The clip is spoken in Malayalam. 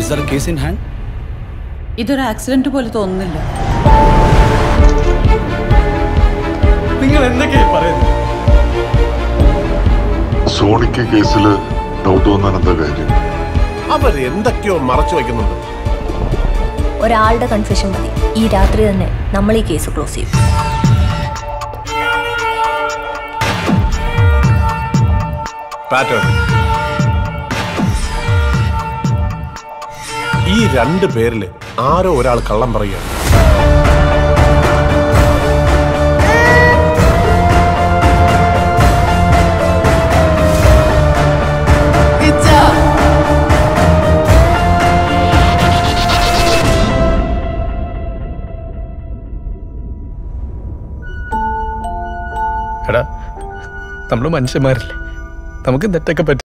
ദർ കേസ് ഇൻ ഹാൻഡ് ഇതൊരു ആക്സിഡന്റ് പോലെ തോന്നുന്നില്ല നിങ്ങൾ എന്തൊക്കെയാ പറയുന്നത് സോണിക്ക് കേസിൽ ഡൗട്ട് വന്നാൽ എന്താ കാര്യം അവർ എന്തൊക്കെയോ മറച്ചു വയ്ക്കുന്നുണ്ട് ഒരാളുടെ കൺഫ്യൂഷൻ മതി ഈ രാത്രി തന്നെ നമ്മൾ ഈ കേസ് ക്ലോസ് ചെയ്യും പാറ്റേൺ ഈ രണ്ട് പേരില് ആരോ ഒരാൾ കള്ളം പറയുകയാണ് എടാ നമ്മൾ മനുഷ്യന്മാരല്ലേ നമുക്ക് തെറ്റൊക്കെ പറ്റും